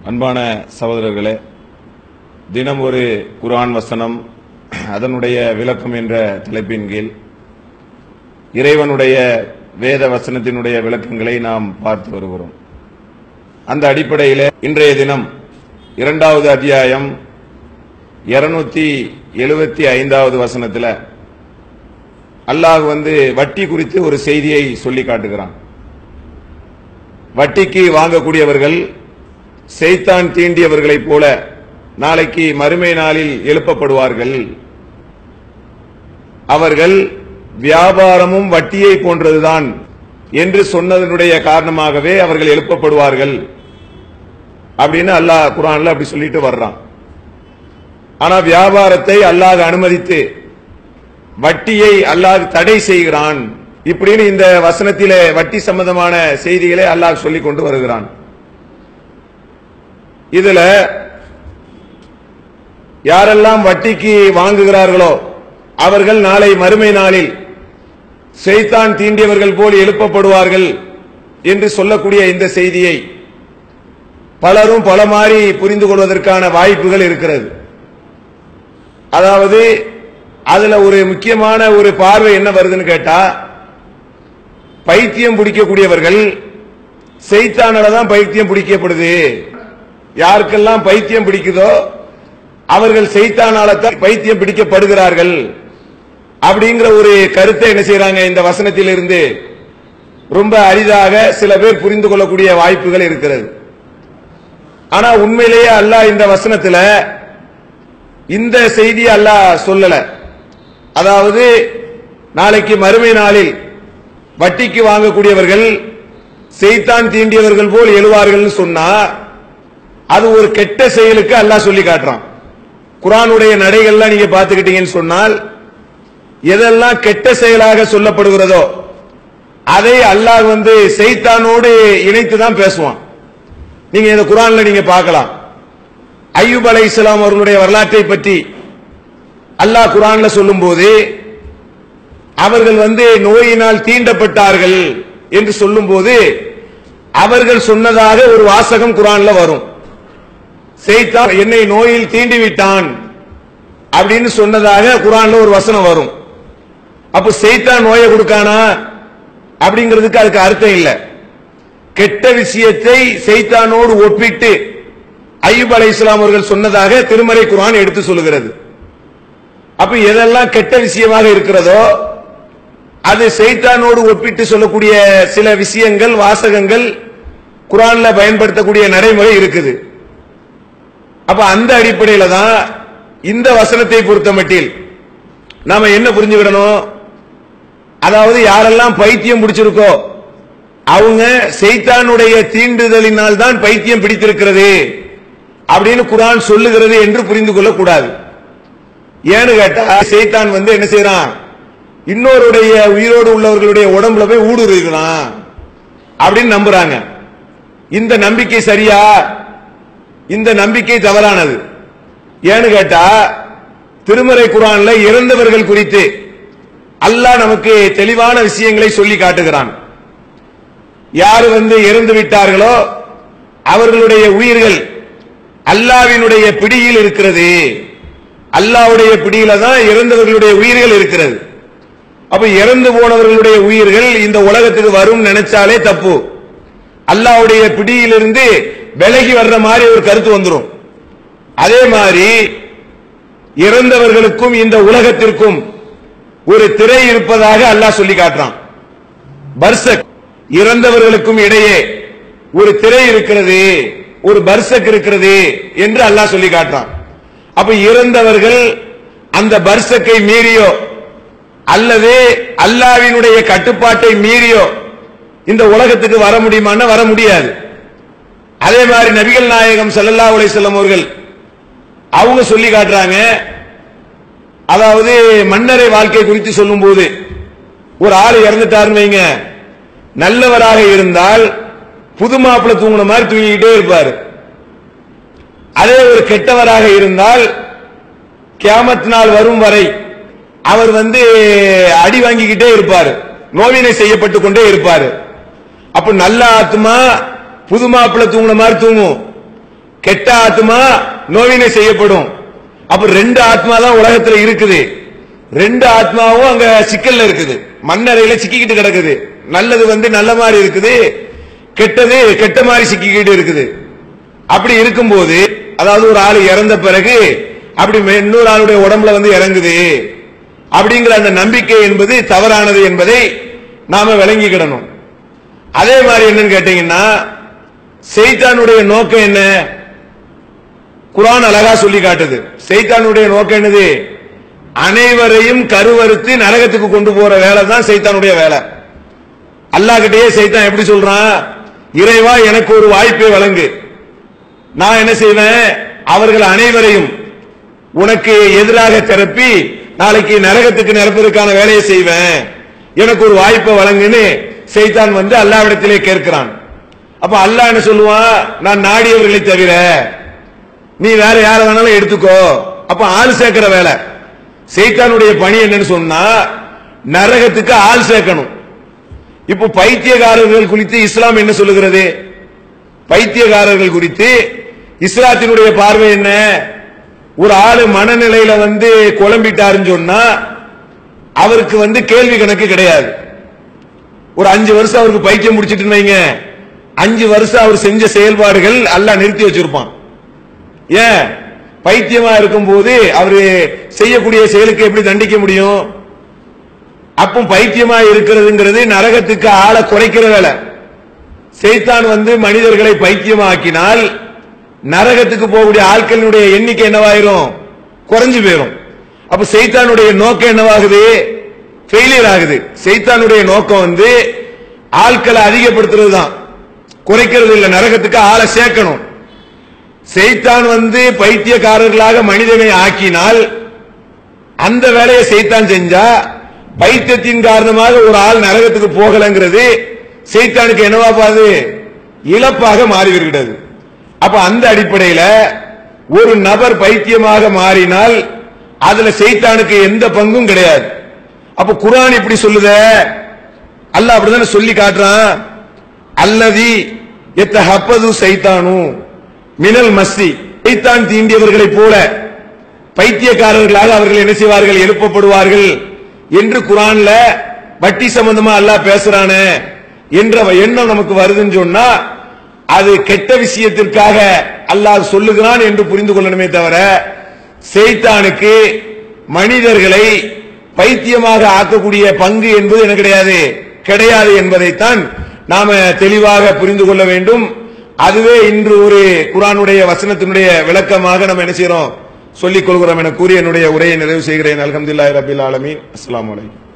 அன்பான சகோதரர்களே தினம் ஒரு குர்ஆன் வசனம் அதனுடைய விளக்கம் என்ற தலைப்பின் கீழ் இறைவனுடைய வேத வசனத்தினுடைய விளக்கங்களை நாம் பார்த்து வருகிறோம் அந்த அடிப்படையில் இன்றைய தினம் இரண்டாவது அத்தியாயம் இருநூத்தி எழுபத்தி ஐந்தாவது வசனத்தில் அல்லாஹ் வந்து வட்டி குறித்து ஒரு செய்தியை சொல்லி காட்டுகிறான் வட்டிக்கு வாங்கக்கூடியவர்கள் செய்தான் தீண்டியவர்களைப் போல நாளைக்கு மறுமை நாளில் எழுப்பப்படுவார்கள் அவர்கள் வியாபாரமும் வட்டியை போன்றதுதான் என்று சொன்னதனுடைய காரணமாகவே அவர்கள் எழுப்பப்படுவார்கள் அப்படின்னு அல்லாஹ் குரான்ல அப்படி சொல்லிட்டு வர்றான் ஆனா வியாபாரத்தை அல்லாஹ் அனுமதித்து வட்டியை அல்லாஹ் தடை செய்கிறான் இப்படின்னு இந்த வசனத்திலே வட்டி சம்பந்தமான செய்திகளை அல்லாஹ் சொல்லிக் கொண்டு வருகிறான் இதுல யாரெல்லாம் வட்டிக்கு வாங்குகிறார்களோ அவர்கள் நாளை மறுமை நாளில் செய்தான் தீண்டியவர்கள் போல் எழுப்பப்படுவார்கள் என்று சொல்லக்கூடிய இந்த செய்தியை பலரும் பல மாறி புரிந்து கொள்வதற்கான வாய்ப்புகள் இருக்கிறது அதாவது அதுல ஒரு முக்கியமான ஒரு பார்வை என்ன வருதுன்னு கேட்டா பைத்தியம் பிடிக்கக்கூடியவர்கள் செய்தானால தான் பைத்தியம் பிடிக்கப்படுது யாருக்கெல்லாம் பைத்தியம் பிடிக்குதோ அவர்கள் செய்தானால தான் பைத்தியம் பிடிக்கப்படுகிறார்கள் அப்படிங்கிற ஒரு கருத்தை என்ன செய்யறாங்க இந்த வசனத்தில் இருந்து ரொம்ப அரிதாக சில பேர் புரிந்து கொள்ளக்கூடிய வாய்ப்புகள் இருக்கிறது ஆனா உண்மையிலேயே அல்லாஹ் இந்த வசனத்துல இந்த செய்தி அல்லாஹ் சொல்லல அதாவது நாளைக்கு மறுமை நாளில் வட்டிக்கு வாங்கக்கூடியவர்கள் செய்தான் தீண்டியவர்கள் போல் எழுவார்கள் சொன்னா அது ஒரு கெட்ட செயலுக்கு அல்லாஹ் சொல்லி காட்டுறான் குரானுடைய நடைகள்லாம் நீங்க பாத்துக்கிட்டீங்கன்னு சொன்னால் எதெல்லாம் கெட்ட செயலாக சொல்லப்படுகிறதோ அதை அல்லாஹ் வந்து செய்தானோடு இணைத்து தான் பேசுவான் நீங்க இந்த குரான்ல நீங்க பார்க்கலாம் ஐயூப் அலை இஸ்லாம் அவர்களுடைய வரலாற்றை பற்றி அல்லாஹ் குரான்ல சொல்லும் போது அவர்கள் வந்து நோயினால் தீண்டப்பட்டார்கள் என்று சொல்லும் போது அவர்கள் சொன்னதாக ஒரு வாசகம் குரான்ல வரும் செய்தான் என்னை நோயில் தீண்டி விட்டான் அப்படின்னு சொன்னதாக குரான்ல ஒரு வசனம் வரும் அப்ப செய்தான் நோயை கொடுக்கானா அப்படிங்கிறதுக்கு அதுக்கு அர்த்தம் இல்லை கெட்ட விஷயத்தை செய்தானோடு ஒப்பிட்டு ஐயூப் அலை இஸ்லாம் அவர்கள் சொன்னதாக திருமறை குரான் எடுத்து சொல்லுகிறது அப்ப எதெல்லாம் கெட்ட விஷயமாக இருக்கிறதோ அது செய்தானோடு ஒப்பிட்டு சொல்லக்கூடிய சில விஷயங்கள் வாசகங்கள் குரான்ல பயன்படுத்தக்கூடிய நடைமுறை இருக்குது அப்ப அந்த அடிப்படையில தான் இந்த வசனத்தை பொறுத்த மட்டில் நாம என்ன புரிஞ்சுக்கிடணும் அதாவது யாரெல்லாம் பைத்தியம் பிடிச்சிருக்கோ அவங்க செய்தானுடைய தீண்டுதலினால் தான் பைத்தியம் பிடித்திருக்கிறது அப்படின்னு குரான் சொல்லுகிறது என்று புரிந்து கொள்ள கூடாது ஏன்னு கேட்டா செய்தான் வந்து என்ன செய்யறான் இன்னொருடைய உயிரோடு உள்ளவர்களுடைய உடம்புல போய் ஊடுருவான் அப்படின்னு நம்புறாங்க இந்த நம்பிக்கை சரியா இந்த நம்பிக்கை தவறானது ஏன்னு கேட்டா திருமறை குரான்ல இறந்தவர்கள் குறித்து அல்லாஹ் நமக்கு தெளிவான விஷயங்களை சொல்லி காட்டுகிறான் யாரு வந்து இறந்து விட்டார்களோ அவர்களுடைய உயிர்கள் அல்லாவினுடைய பிடியில் இருக்கிறது அல்லாவுடைய பிடியில தான் இறந்தவர்களுடைய உயிர்கள் இருக்கிறது அப்ப இறந்து போனவர்களுடைய உயிர்கள் இந்த உலகத்துக்கு வரும் நினைச்சாலே தப்பு அல்லாவுடைய பிடியிலிருந்து விலகி வர்ற மாதிரி ஒரு கருத்து வந்துடும் அதே மாதிரி இறந்தவர்களுக்கும் இந்த உலகத்திற்கும் ஒரு திரை இருப்பதாக அல்லாஹ் சொல்லி காட்டுறான் பர்சக் இறந்தவர்களுக்கும் இடையே ஒரு திரை இருக்கிறது ஒரு பர்சக் இருக்கிறது என்று அல்லாஹ் சொல்லி காட்டுறான் அப்ப இறந்தவர்கள் அந்த பர்சக்கை மீறியோ அல்லது அல்லாவினுடைய கட்டுப்பாட்டை மீறியோ இந்த உலகத்துக்கு வர முடியுமான்னா வர முடியாது அதே மாதிரி நபிகள் நாயகம் சல்லல்லா அலிசல்லம் அவர்கள் அவங்க சொல்லி காட்டுறாங்க அதாவது மன்னரை வாழ்க்கை குறித்து சொல்லும் போது ஒரு ஆள் இறந்துட்டாருன்னு வைங்க நல்லவராக இருந்தால் புது மாப்பிள்ள தூங்கின மாதிரி தூங்கிக்கிட்டே இருப்பார் அதே ஒரு கெட்டவராக இருந்தால் கியாமத் நாள் வரும் வரை அவர் வந்து அடி வாங்கிக்கிட்டே இருப்பார் நோவினை செய்யப்பட்டு கொண்டே இருப்பார் அப்ப நல்ல ஆத்மா புது மாப்பிள்ள தூங்குன மாதிரி தூங்கும் கெட்ட ஆத்மா நோவினை செய்யப்படும் அப்ப ரெண்டு ஆத்மா தான் உலகத்துல இருக்குது ரெண்டு ஆத்மாவும் அங்க சிக்கல்ல இருக்குது மண்ணறையில சிக்கிக்கிட்டு கிடக்குது நல்லது வந்து நல்ல மாதிரி இருக்குது கெட்டது கெட்ட மாதிரி சிக்கிக்கிட்டு இருக்குது அப்படி இருக்கும்போது அதாவது ஒரு ஆள் இறந்த பிறகு அப்படி மே- இன்னொரு ஆளுடைய உடம்புல வந்து இறங்குது அப்படிங்கிற அந்த நம்பிக்கை என்பது தவறானது என்பதை நாம விளங்கிக்கிடணும் அதே மாதிரி என்னன்னு கேட்டீங்கன்னா செய்தானுடைய நோக்கம் என்ன குர்ஆன் அழகா சொல்லி காட்டுது சைத்தானுடைய நோக்கம் என்னது அனைவரையும் கருவறுத்து நரகத்துக்கு கொண்டு போற வேலை தான் சைத்தானுடைய வேலை அல்லாஹ்கிட்டயே சைத்தான் எப்படி சொல்றான் இறைவா எனக்கு ஒரு வாய்ப்பை வழங்கு நான் என்ன செய்வேன் அவர்கள் அனைவரையும் உனக்கு எதிராக திரப்பி நாளைக்கு நரகத்துக்கு நிரப்பதற்கான வேலையை செய்வேன் எனக்கு ஒரு வாய்ப்பை வழங்குன்னு சைத்தான் வந்து அல்லாவிடத்திலே கேட்கிறான் அப்ப அல்லாஹ் என்ன சொல்லுவான் நான் நாடியவர்களை தவிர நீ வேற யார வேணாலும் எடுத்துக்கோ அப்ப ஆள் சேர்க்கிற வேலை சைத்தானுடைய பணி என்னன்னு சொன்னா நரகத்துக்கு ஆள் சேர்க்கணும் இப்போ பைத்தியக்காரர்கள் குறித்து இஸ்லாம் என்ன சொல்லுகிறது பைத்தியக்காரர்கள் குறித்து இஸ்லாத்தினுடைய பார்வை என்ன ஒரு ஆளு மனநிலையில வந்து குழம்பிட்டாருன்னு சொன்னா அவருக்கு வந்து கேள்வி கணக்கு கிடையாது ஒரு அஞ்சு வருஷம் அவருக்கு பைத்தியம் முடிச்சிட்டு வைங்க அஞ்சு வருஷம் அவர் செஞ்ச செயல்பாடுகள் அல்லாஹ் நிறுத்தி வச்சிருப்பான் ஏன் பைத்தியமா இருக்கும்போது அவரு செய்யக்கூடிய செயலுக்கு எப்படி தண்டிக்க முடியும் அப்போ பைத்தியமா இருக்கிறதுங்கிறது நரகத்துக்கு ஆளை குறைக்கிற வேலை சைத்தான் வந்து மனிதர்களை பைத்தியமாக்கினால் நரகத்துக்கு போகக்கூடிய ஆட்களினுடைய எண்ணிக்கை என்னவாயிரும் குறைஞ்சு போயிரும் அப்ப சைத்தானுடைய நோக்கம் என்னவாகுது ஃபெயிலியர் ஆகுது சைத்தானுடைய நோக்கம் வந்து ஆட்களை அதிகப்படுத்துறது தான் குறைக்கிறது இல்ல நரகத்துக்கு ஆளை சேர்க்கணும் செய்தான் வந்து பைத்தியக்காரர்களாக மனிதனை ஆக்கினால் அந்த வேலையை செய்தான் செஞ்சா பைத்தியத்தின் காரணமாக ஒரு ஆள் நரகத்துக்கு போகலங்கிறது செய்தானுக்கு என்னவா பாது இழப்பாக மாறிவிடுகிறது அப்ப அந்த அடிப்படையில ஒரு நபர் பைத்தியமாக மாறினால் அதுல செய்தானுக்கு எந்த பங்கும் கிடையாது அப்ப குர்ஆன் இப்படி சொல்லுத அல்லாஹ் அப்படிதானே சொல்லி காட்டுறான் அல்லதி எத்தஹப்பது சைத்தானு மினல் மஸ்தி சைத்தான் தீண்டியவர்களைப் போல பைத்தியக்காரர்களாக அவர்கள் என்ன செய்வார்கள் எழுப்பப்படுவார்கள் என்று குரான்ல வட்டி சம்பந்தமா அல்லாஹ் பேசுறானே என்ற எண்ணம் நமக்கு வருதுன்னு சொன்னா அது கெட்ட விஷயத்திற்காக அல்லாஹ் சொல்லுகிறான் என்று புரிந்து கொள்ளணுமே தவிர செய்தானுக்கு மனிதர்களை பைத்தியமாக ஆக்கக்கூடிய பங்கு என்பது என்ன கிடையாது கிடையாது என்பதைத்தான் நாம தெளிவாக புரிந்து கொள்ள வேண்டும் அதுவே இன்று ஒரு குரானுடைய வசனத்தினுடைய விளக்கமாக நம்ம என்ன செய்யறோம் சொல்லிக் கொள்கிறோம் என கூறி என்னுடைய உரையை நிறைவு செய்கிறேன் அல்ஹம்துலில்லாஹி ரபில் ஆலமீன் அஸ்ஸலாமு அலைக்கும்